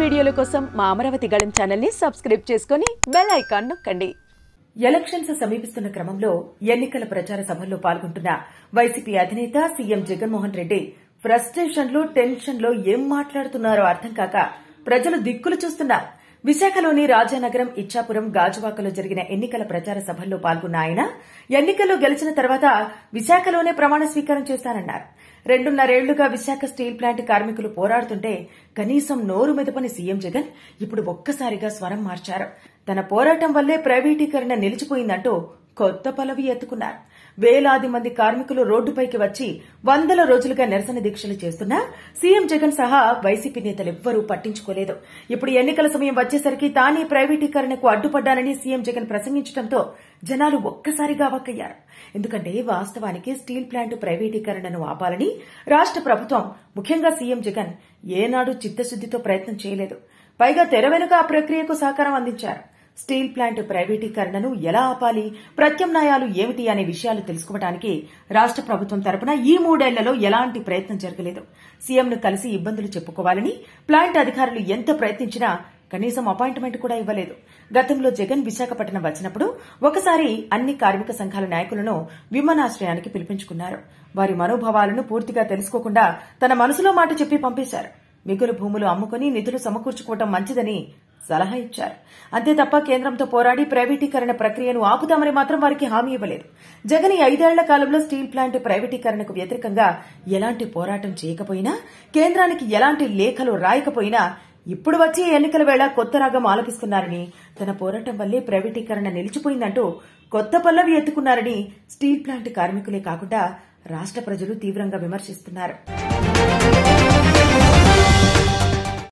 వీడియోల కోసం మా అమరావతి గళం ఛానల్ ని సబ్స్క్రైబ్ చేసుకుని బెల్ ఐకాన్ నొక్కండి ఎలక్షన్స్ సమీపిస్తున్న క్రమంలో ఎన్నికల ప్రచార సభల్లో పాల్గొంటున్న వైసీపీ అధినేత సీఎం జగన్మోహన్ రెడ్డి ఫ్రస్ట్రేషన్లో టెన్షన్లో ఏం మాట్లాడుతున్నారో అర్థం కాక ప్రజలు దిక్కులు చూస్తున్నారు విశాఖలోని రాజానగరం ఇచ్చాపురం గాజువాకలో జరిగిన ఎన్నికల ప్రచార సభల్లో పాల్గొన్న ఆయన ఎన్నికల్లో గెలిచిన తర్వాత విశాఖలోనే ప్రమాణ స్వీకారం చేస్తానన్నారు రెండున్నరేళ్లుగా విశాఖ స్టీల్ ప్లాంట్ కార్మికులు పోరాడుతుంటే కనీసం నోరు మెదపని సీఎం జగన్ ఇప్పుడు ఒక్కసారిగా స్వరం మార్చారు తన పోరాటం వల్లే ప్రైవేటీకరణ నిలిచిపోయిందంటూ కొత్త పలవి ఎత్తుకున్నారు వేలాది మంది కార్మికులు రోడ్డుపైకి వచ్చి వందల రోజులుగా నిరసన దీక్షలు చేస్తున్నా సీఎం జగన్ సహా వైసీపీ నేతలెవ్వరూ పట్టించుకోలేదు ఇప్పుడు ఎన్నికల సమయం వచ్చేసరికి తానే ప్రైవేటీకరణకు అడ్డుపడ్డానని సీఎం జగన్ ప్రసంగించడంతో జనాలు ఒక్కసారిగా అవక్కయ్యారు ఎందుకంటే వాస్తవానికి స్టీల్ ప్లాంట్ ప్రైవేటీకరణను ఆపాలని రాష్ట ప్రభుత్వం ముఖ్యంగా సీఎం జగన్ ఏనాడు చిత్తశుద్దితో ప్రయత్నం చేయలేదు పైగా తెర వెనుక ఆ ప్రక్రియకు సహకారం అందించారు స్టీల్ ప్లాంట్ ప్రైవేటీకరణను ఎలా ఆపాలి ప్రత్యామ్నాయాలు ఏమిటి అనే విషయాలు తెలుసుకోవడానికి రాష్ట ప్రభుత్వం తరపున ఈ మూడేళ్లలో ఎలాంటి ప్రయత్నం జరగలేదు సీఎంను కలిసి ఇబ్బందులు చెప్పుకోవాలని ప్లాంట్ అధికారులు ఎంత ప్రయత్నించినా కనీసం అపాయింట్మెంట్ కూడా ఇవ్వలేదు గతంలో జగన్ విశాఖపట్నం వచ్చినప్పుడు ఒకసారి అన్ని కార్మిక సంఘాల నాయకులను విమానాశ్రయానికి పిలిపించుకున్నారు వారి మనోభావాలను పూర్తిగా తెలుసుకోకుండా తన మనసులో మాట చెప్పి పంపేశారు మిగులు భూములు అమ్ముకుని నిధులు సమకూర్చుకోవడం మంచిదని సలహా ఇచ్చారు అంతే తప్ప కేంద్రంతో పోరాడి ప్రైవేటీకరణ ప్రక్రియను ఆపుతామని మాత్రం వారికి హామీ ఇవ్వలేదు జగన్ ఈ ఐదేళ్ల కాలంలో స్టీల్ ప్లాంట్ ప్రైవేటీకరణకు వ్యతిరేకంగా ఎలాంటి పోరాటం చేయకపోయినా కేంద్రానికి ఎలాంటి లేఖలు రాయకపోయినా ఇప్పుడు వచ్చే ఎన్నికల వేళ కొత్త రాగం ఆలపిస్తున్నారని తన పోరాటం వల్లే ప్రైవేటీకరణ నిలిచిపోయిందంటూ కొత్త పల్లవి ఎత్తుకున్నారని స్టీల్ ప్లాంట్ కార్మికులే కాకుండా రాష్ట ప్రజలు తీవ్రంగా విమర్శిస్తున్నారు